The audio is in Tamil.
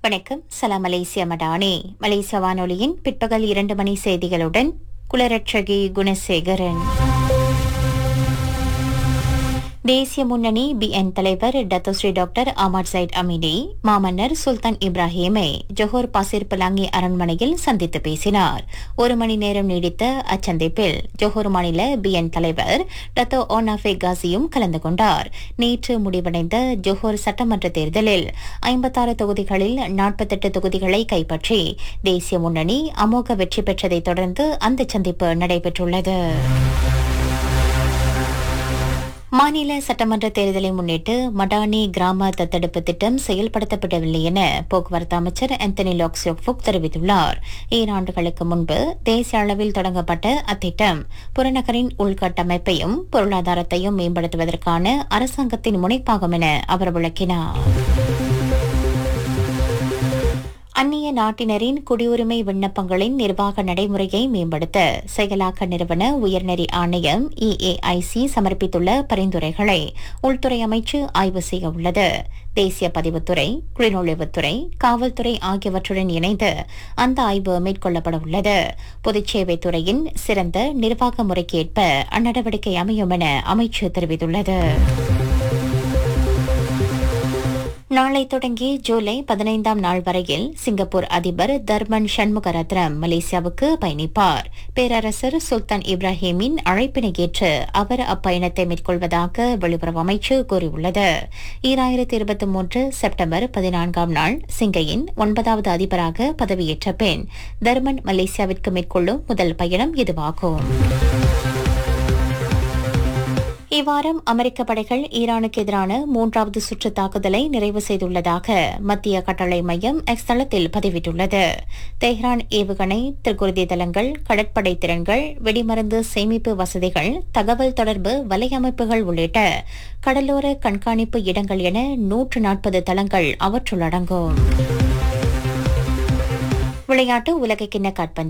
வணக்கம் சலாம் மலேசியா மடானே மலேசிய வானொலியின் பிற்பகல் இரண்டு மணி செய்திகளுடன் குலரட்சகி குணசேகரன் தேசிய முன்னணி பிஎன் தலைவர் டத்தோஸ்ரீ டாக்டர் அமர் சைட் அமினி மாமன்னர் சுல்தான் இப்ராஹிமை ஜொஹோர் பாசிர் பலாங்கி அரண்மனையில் சந்தித்து பேசினார் ஒரு மணி நேரம் நீடித்த அச்சந்திப்பில் ஜொஹோர் மாநில பிஎன் தலைவர் டத்தோ ஓனாஃபே காசியும் கலந்து கொண்டார் நேற்று முடிவடைந்த ஜொஹோர் சட்டமன்ற தேர்தலில் ஐம்பத்தாறு தொகுதிகளில் நாற்பத்தெட்டு தொகுதிகளை கைப்பற்றி தேசிய முன்னணி அமோக வெற்றி பெற்றதைத் தொடர்ந்து அந்த சந்திப்பு நடைபெற்றுள்ளது மாநில சட்டமன்ற தேர்தலை முன்னிட்டு மடானி கிராம தத்தெடுப்பு திட்டம் செயல்படுத்தப்படவில்லை என போக்குவரத்து அமைச்சர் ஆந்தனி லாக்ஸோக்ஃபுக் தெரிவித்துள்ளார் ஈராண்டுகளுக்கு முன்பு தேசிய அளவில் தொடங்கப்பட்ட அத்திட்டம் புறநகரின் உள்கட்டமைப்பையும் பொருளாதாரத்தையும் மேம்படுத்துவதற்கான அரசாங்கத்தின் முனைப்பாகும் என அவர் விளக்கினார் அந்நிய நாட்டினரின் குடியுரிமை விண்ணப்பங்களின் நிர்வாக நடைமுறையை மேம்படுத்த செயலாக்க நிறுவன உயர்நெறி ஆணையம் இஏஐசி சமர்ப்பித்துள்ள பரிந்துரைகளை உள்துறை அமைச்சு ஆய்வு செய்ய உள்ளது தேசிய பதிவுத்துறை குடிநுழைவுத்துறை காவல்துறை ஆகியவற்றுடன் இணைந்து அந்த ஆய்வு மேற்கொள்ளப்பட உள்ளது பொதுச்சேவை துறையின் சிறந்த நிர்வாக முறைக்கேற்ப அந்நடவடிக்கை அமையும் என அமைச்சு தெரிவித்துள்ளது நாளை தொடங்கி ஜூலை பதினைந்தாம் நாள் வரையில் சிங்கப்பூர் அதிபர் தர்மன் சண்முகரத்னம் மலேசியாவுக்கு பயணிப்பார் பேரரசர் சுல்தான் இப்ராஹிமின் அழைப்பினை ஏற்று அவர் அப்பயணத்தை மேற்கொள்வதாக வெளியுறவு அமைச்சு கூறியுள்ளது ஈராயிரத்தி இருபத்தி மூன்று செப்டம்பர் பதினான்காம் நாள் சிங்கையின் ஒன்பதாவது அதிபராக பதவியேற்ற பின் தர்மன் மலேசியாவிற்கு மேற்கொள்ளும் முதல் பயணம் இதுவாகும் இவ்வாரம் அமெரிக்க படைகள் ஈரானுக்கு எதிரான மூன்றாவது சுற்று தாக்குதலை நிறைவு செய்துள்ளதாக மத்திய கட்டளை மையம் எக்ஸ் தளத்தில் பதிவிட்டுள்ளது தெஹ்ரான் ஏவுகணை திருக்குருதி தளங்கள் கடற்படை திறன்கள் வெடிமருந்து சேமிப்பு வசதிகள் தகவல் தொடர்பு வலையமைப்புகள் உள்ளிட்ட கடலோர கண்காணிப்பு இடங்கள் என நூற்று நாற்பது தளங்கள் அவற்றுள் அடங்கும் விளையாட்டு உலகக்கிண்ண காட்பந்து